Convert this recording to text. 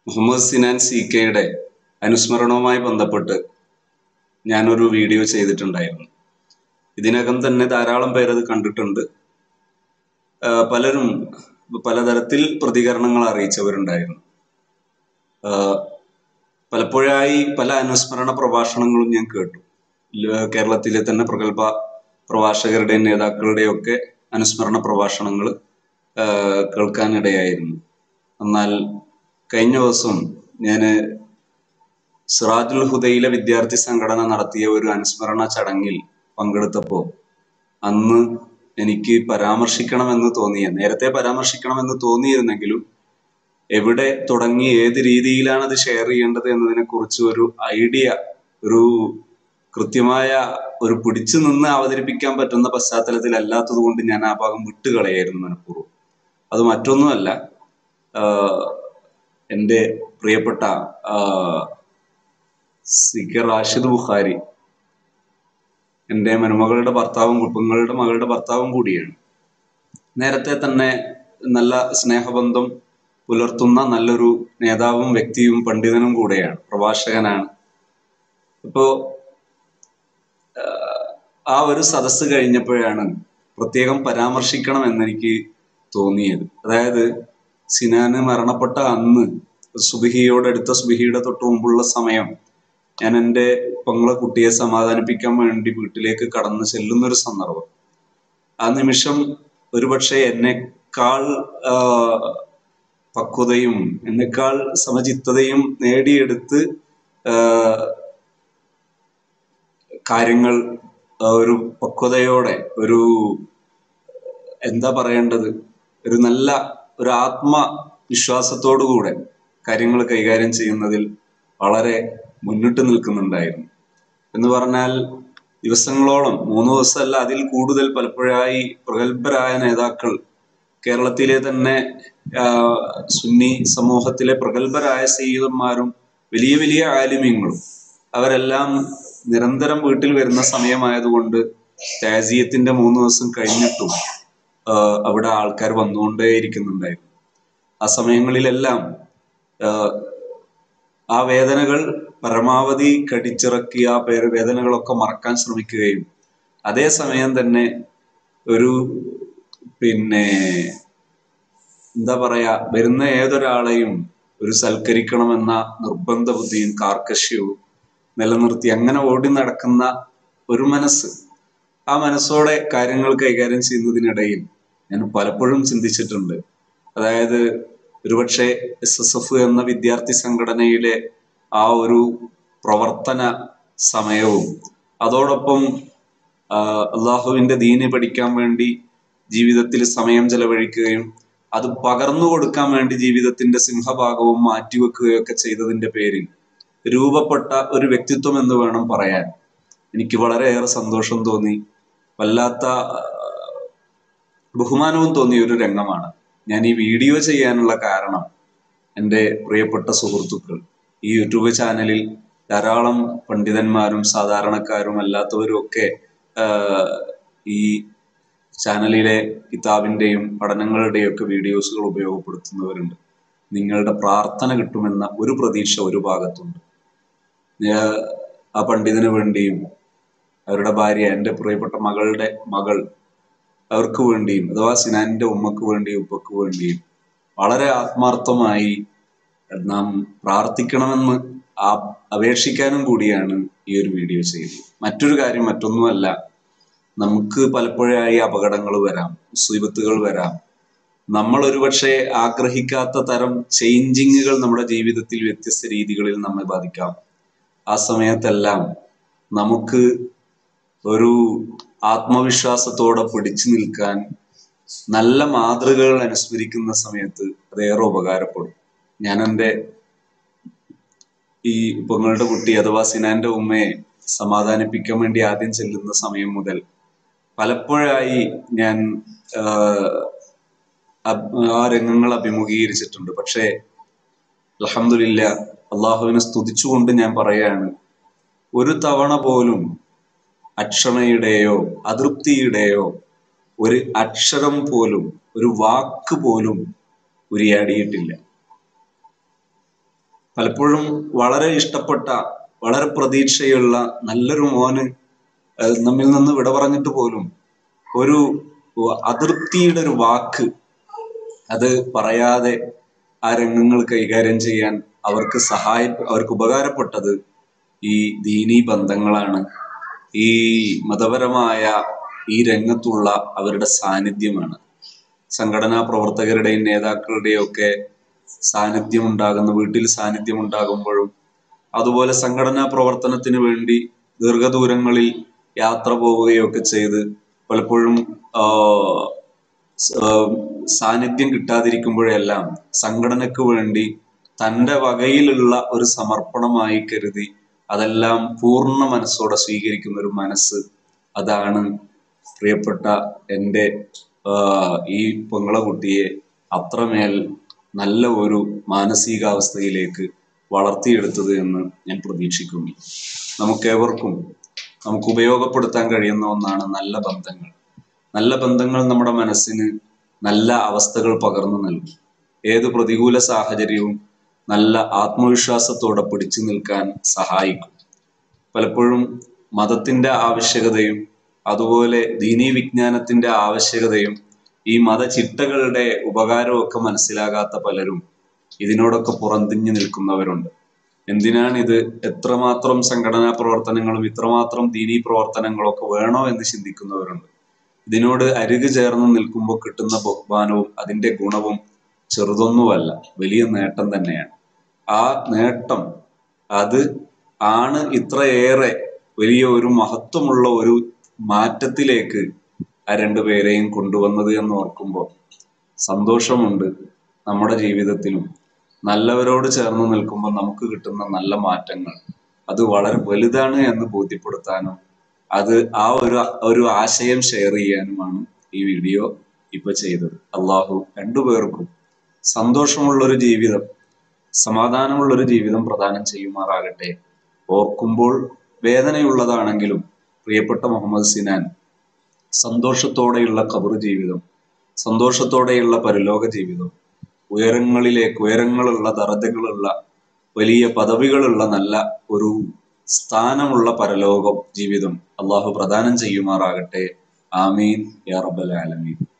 Muhammad Sinan C കെയുടെ അനുസ്മരണവുമായി ബന്ധപ്പെട്ട് ഞാനൊരു വീഡിയോ ചെയ്തിട്ടുണ്ടായിരുന്നു ഇതിനകം തന്നെ ധാരാളം പേരത് കണ്ടിട്ടുണ്ട് ആ, പലരും പലതരത്തിൽ പ്രതികരണങ്ങൾ അറിയിച്ചവരുണ്ടായിരുന്നു ആ, പലപ്പോഴായി പല അനുസ്മരണ പ്രഭാഷണങ്ങളും ഞാൻ കേട്ടു ല- കേരളത്തിലെ തന്നെ പ്രഗത്ഭ പ്രഭാഷകരുടെയും നേതാക്കളുടെയും ഒക്കെ അനുസ്മരണ പ്രഭാഷണങ്ങൾ കേൾക്കാനിടയായിരുന്നു എന്നാൽ കഴിഞ്ഞ ദിവസം ഞാൻ സിറാജുൽ ഹുദയിലെ വിദ്യാർത്ഥി സംഘടന നടത്തിയ ഒരു അനുസ്മരണ ചടങ്ങിൽ പങ്കെടുത്തപ്പോൾ അന്ന് എനിക്ക് പരാമർശിക്കണമെന്ന് തോന്നിയ നേരത്തെ പരാമർശിക്കണമെന്ന് തോന്നിയിരുന്നെങ്കിലും എവിടെ തുടങ്ങി ഏത് രീതിയിലാണ് അത് ഷെയർ ചെയ്യേണ്ടത് എന്നതിനെ കുറിച്ച് ഒരു ഐഡിയ ഒരു കൃത്യമായ ഒരു പിടിച്ചു നിന്ന് അവതരിപ്പിക്കാൻ പറ്റുന്ന പശ്ചാത്തലത്തിൽ അല്ലാത്തത് കൊണ്ട് ഞാൻ ആ ഭാഗം വിട്ടുകളയായിരുന്നു മനഃപൂർവ്വം അത് മറ്റൊന്നുമല്ല ആഹ് എൻ്റെ പ്രിയപ്പെട്ട ആഹ് സി കെ റാഷിദ് ബുഖാരി എൻ്റെ മരുമകളുടെ ഭർത്താവും കുടുംബങ്ങളുടെ മകളുടെ ഭർത്താവും കൂടിയാണ് നേരത്തെ തന്നെ നല്ല സ്നേഹബന്ധം പുലർത്തുന്ന നല്ലൊരു നേതാവും വ്യക്തിയും പണ്ഡിതനും കൂടെയാണ് പ്രഭാഷകനാണ് ഇപ്പോ ആ ഒരു സദസ്സ് കഴിഞ്ഞപ്പോഴാണ് പ്രത്യേകം പരാമർശിക്കണം എന്നെനിക്ക് തോന്നിയത് അതായത് സിനാന് മരണപ്പെട്ട അന്ന് സുബിഹിയോടടുത്ത സുബിഹിയുടെ തൊട്ട് മുമ്പുള്ള സമയം ഞാൻ എൻ്റെ പെങ്ങളെ കുട്ടിയെ സമാധാനിപ്പിക്കാൻ വേണ്ടി വീട്ടിലേക്ക് കടന്നു ചെല്ലുന്ന ഒരു സന്ദർഭം ആ നിമിഷം ഒരുപക്ഷെ എന്നെക്കാൾ ആ, പക്വതയും എന്നെക്കാൾ സമചിത്തതയും നേടിയെടുത്ത് ആ, കാര്യങ്ങൾ ആ, ഒരു പക്വതയോടെ ഒരു എന്താ പറയേണ്ടത് ഒരു നല്ല ഒരു ആത്മവിശ്വാസത്തോടു കൂടെ കാര്യങ്ങൾ കൈകാര്യം ചെയ്യുന്നതിൽ വളരെ മുന്നിട്ട് നിൽക്കുന്നുണ്ടായിരുന്നു എന്ന് പറഞ്ഞാൽ ദിവസങ്ങളോളം മൂന്ന് ദിവസമല്ല അതിൽ കൂടുതൽ പലപ്പോഴായി പ്രഗത്ഭരായ നേതാക്കൾ കേരളത്തിലെ തന്നെ ആ, സുന്നി സമൂഹത്തിലെ പ്രഗത്ഭരായ സയ്യിദന്മാരും വലിയ വലിയ ആലിമ്യങ്ങളും അവരെല്ലാം നിരന്തരം വീട്ടിൽ വരുന്ന സമയമായതുകൊണ്ട് താസിയത്തിന്റെ മൂന്ന് ദിവസം കഴിഞ്ഞിട്ടും ആ, അവിടെ ആൾക്കാർ വന്നുകൊണ്ടേ ഇരിക്കുന്നുണ്ടായിരുന്നു ആ സമയങ്ങളിലെല്ലാം ആ, ആ വേദനകൾ പരമാവധി കടിച്ചിറക്കി ആ പേര് വേദനകളൊക്കെ മറക്കാൻ ശ്രമിക്കുകയും അതേസമയം തന്നെ ഒരു പിന്നെ എന്താ പറയാ വരുന്ന ഏതൊരാളെയും ഒരു സൽക്കരിക്കണമെന്ന നിർബന്ധ ബുദ്ധിയും കാർക്കശ്യവും നിലനിർത്തി അങ്ങനെ ഓടി നടക്കുന്ന ഒരു മനസ്സ് ആ മനസ്സോടെ കാര്യങ്ങൾ കൈകാര്യം ചെയ്യുന്നതിനിടയിൽ ഞാൻ പലപ്പോഴും ചിന്തിച്ചിട്ടുണ്ട് അതായത് ഒരുപക്ഷെ എസ് എസ് എഫ് എന്ന വിദ്യാർത്ഥി സംഘടനയിലെ ആ ഒരു പ്രവർത്തന സമയവും അതോടൊപ്പം ആ, അള്ളാഹുവിന്റെ ദീന് പഠിക്കാൻ വേണ്ടി ജീവിതത്തിൽ സമയം ചെലവഴിക്കുകയും അത് പകർന്നു കൊടുക്കാൻ വേണ്ടി ജീവിതത്തിന്റെ സിംഹഭാഗവും മാറ്റിവെക്കുകയും ഒക്കെ ചെയ്തതിന്റെ പേരിൽ രൂപപ്പെട്ട ഒരു വ്യക്തിത്വം എന്ന് വേണം പറയാൻ എനിക്ക് വളരെയേറെ സന്തോഷം തോന്നി വല്ലാത്ത ആ, ബഹുമാനവും തോന്നിയ ഒരു രംഗമാണ് ഞാൻ ഈ വീഡിയോ ചെയ്യാനുള്ള കാരണം എൻ്റെ പ്രിയപ്പെട്ട സുഹൃത്തുക്കൾ ഈ യൂട്യൂബ് ചാനലിൽ ധാരാളം പണ്ഡിതന്മാരും സാധാരണക്കാരും അല്ലാത്തവരും ഒക്കെ ആഹ്, ഈ ചാനലിലെ കിതാബിന്റെയും പഠനങ്ങളുടെയും ഒക്കെ വീഡിയോസുകൾ ഉപയോഗപ്പെടുത്തുന്നവരുണ്ട് നിങ്ങളുടെ പ്രാർത്ഥന കിട്ടുമെന്ന ഒരു പ്രതീക്ഷ ഒരു ഭാഗത്തുണ്ട് ഞാൻ ആ പണ്ഡിതന് വേണ്ടിയും അവരുടെ ഭാര്യ എൻ്റെ പ്രിയപ്പെട്ട മകളുടെ മകൾ അവർക്ക് വേണ്ടിയും അഥവാ സിനാനിന്റെ ഉമ്മക്ക് വേണ്ടിയും ഉപ്പക്ക് വേണ്ടിയും വളരെ ആത്മാർത്ഥമായി നാം പ്രാർത്ഥിക്കണമെന്ന് ആ അപേക്ഷിക്കാനും കൂടിയാണ് ഈ ഒരു വീഡിയോ ചെയ്തത് മറ്റൊരു കാര്യം മറ്റൊന്നുമല്ല നമുക്ക് പലപ്പോഴായി അപകടങ്ങൾ വരാം മുസീബത്തുകൾ വരാം നമ്മൾ ഒരുപക്ഷെ ആഗ്രഹിക്കാത്ത തരം ചേഞ്ചിങ്ങുകൾ നമ്മുടെ ജീവിതത്തിൽ വ്യത്യസ്ത രീതികളിൽ നമ്മെ ബാധിക്കാം ആ സമയത്തെല്ലാം നമുക്ക് ഒരു ആത്മവിശ്വാസത്തോടെ പിടിച്ചു നിൽക്കാൻ നല്ല മാതൃകകൾ അനുസ്മരിക്കുന്ന സമയത്ത് അതേറെ ഉപകാരപ്പെടും ഞാൻ എൻ്റെ ഈ പൊങ്ങളുടെ കുട്ടി അഥവാ സിനാന്റെ ഉമ്മയെ സമാധാനിപ്പിക്കാൻ വേണ്ടി ആദ്യം ചെല്ലുന്ന സമയം മുതൽ പലപ്പോഴായി ഞാൻ ആഹ്, അബ്- ആ രംഗങ്ങൾ അഭിമുഖീകരിച്ചിട്ടുണ്ട് പക്ഷേ അലഹമില്ല അള്ളാഹുവിനെ സ്തുതിച്ചുകൊണ്ട് ഞാൻ പറയാണ് ഒരു തവണ പോലും അക്ഷമയുടെയോ അതൃപ്തിയുടെയോ ഒരു അക്ഷരം പോലും ഒരു വാക്ക് പോലും ഉരിയാടിയിട്ടില്ല പലപ്പോഴും വളരെ ഇഷ്ടപ്പെട്ട വളരെ പ്രതീക്ഷയുള്ള നല്ലൊരു മോന് ഏഹ് നമ്മിൽ നിന്ന് വിട പറഞ്ഞിട്ട് പോലും ഒരു അതൃപ്തിയുടെ ഒരു വാക്ക് അത് പറയാതെ ആ രംഗങ്ങൾ കൈകാര്യം ചെയ്യാൻ അവർക്ക് സഹായ അവർക്ക് ഉപകാരപ്പെട്ടത് ഈ ദീനീ ബന്ധങ്ങളാണ് ഈ മതപരമായ ഈ രംഗത്തുള്ള അവരുടെ സാന്നിധ്യമാണ് സംഘടനാ പ്രവർത്തകരുടെയും നേതാക്കളുടെയും ഒക്കെ സാന്നിധ്യം ഉണ്ടാകുന്ന വീട്ടിൽ സാന്നിധ്യം ഉണ്ടാകുമ്പോഴും അതുപോലെ സംഘടനാ പ്രവർത്തനത്തിന് വേണ്ടി ദീർഘദൂരങ്ങളിൽ യാത്ര പോവുകയൊക്കെ ചെയ്ത് പലപ്പോഴും ആ, സ- ആ, സാന്നിധ്യം കിട്ടാതിരിക്കുമ്പോഴെല്ലാം സംഘടനയ്ക്ക് വേണ്ടി തന്റെ വകയിലുള്ള ഒരു സമർപ്പണമായി കരുതി അതെല്ലാം പൂർണ്ണ മനസ്സോടെ സ്വീകരിക്കുന്ന ഒരു മനസ്സ് അതാണ് പ്രിയപ്പെട്ട എൻ്റെ ആ, ഈ പൊങ്ങളകുട്ടിയെ അത്രമേൽ നല്ല ഒരു മാനസികാവസ്ഥയിലേക്ക് വളർത്തിയെടുത്തത് എന്ന് ഞാൻ പ്രതീക്ഷിക്കുന്നു നമുക്കേവർക്കും നമുക്ക് ഉപയോഗപ്പെടുത്താൻ കഴിയുന്ന ഒന്നാണ് നല്ല ബന്ധങ്ങൾ നല്ല ബന്ധങ്ങൾ നമ്മുടെ മനസ്സിന് നല്ല അവസ്ഥകൾ പകർന്നു നൽകും ഏത് പ്രതികൂല സാഹചര്യവും നല്ല ആത്മവിശ്വാസത്തോടെ പിടിച്ചു നിൽക്കാൻ സഹായിക്കും പലപ്പോഴും മതത്തിന്റെ ആവശ്യകതയും അതുപോലെ ദീനീ വിജ്ഞാനത്തിന്റെ ആവശ്യകതയും ഈ മതചിട്ടകളുടെ ഉപകാരവും ഒക്കെ മനസ്സിലാകാത്ത പലരും ഇതിനോടൊക്കെ പുറംതിഞ്ഞു നിൽക്കുന്നവരുണ്ട് എന്തിനാണ് ഇത് എത്രമാത്രം സംഘടനാ പ്രവർത്തനങ്ങളും ഇത്രമാത്രം ദീനീ പ്രവർത്തനങ്ങളും ഒക്കെ വേണോ എന്ന് ചിന്തിക്കുന്നവരുണ്ട് ഇതിനോട് അരുകു ചേർന്ന് നിൽക്കുമ്പോൾ കിട്ടുന്ന ബഹുമാനവും അതിന്റെ ഗുണവും ചെറുതൊന്നുമല്ല വലിയ നേട്ടം തന്നെയാണ് ആ നേട്ടം അത് ആണ് ഇത്രയേറെ വലിയ ഒരു മഹത്വമുള്ള ഒരു മാറ്റത്തിലേക്ക് ആ രണ്ടുപേരെയും കൊണ്ടുവന്നത് എന്ന് ഓർക്കുമ്പോൾ സന്തോഷമുണ്ട് നമ്മുടെ ജീവിതത്തിലും നല്ലവരോട് ചേർന്ന് നിൽക്കുമ്പോൾ നമുക്ക് കിട്ടുന്ന നല്ല മാറ്റങ്ങൾ അത് വളരെ വലുതാണ് എന്ന് ബോധ്യപ്പെടുത്താനും അത് ആ ഒരു ഒരു ആശയം ഷെയർ ചെയ്യാനുമാണ് ഈ വീഡിയോ ഇപ്പൊ ചെയ്തത് അള്ളാഹു രണ്ടുപേർക്കും സന്തോഷമുള്ള ഒരു ജീവിതം സമാധാനമുള്ള ഒരു ജീവിതം പ്രദാനം ചെയ്യുമാറാകട്ടെ ഓർക്കുമ്പോൾ വേദനയുള്ളതാണെങ്കിലും പ്രിയപ്പെട്ട മുഹമ്മദ് സിനാൻ സന്തോഷത്തോടെയുള്ള ഖബർ ജീവിതം സന്തോഷത്തോടെയുള്ള പരലോക ജീവിതം ഉയരങ്ങളിലേക്ക് ഉയരങ്ങളുള്ള ദറജകളുള്ള വലിയ പദവികളുള്ള നല്ല ഒരു സ്ഥാനമുള്ള പരലോകം ജീവിതം അള്ളാഹു പ്രദാനം ചെയ്യുമാറാകട്ടെ ആമീൻ യാ റബ്ബൽ ആലമീൻ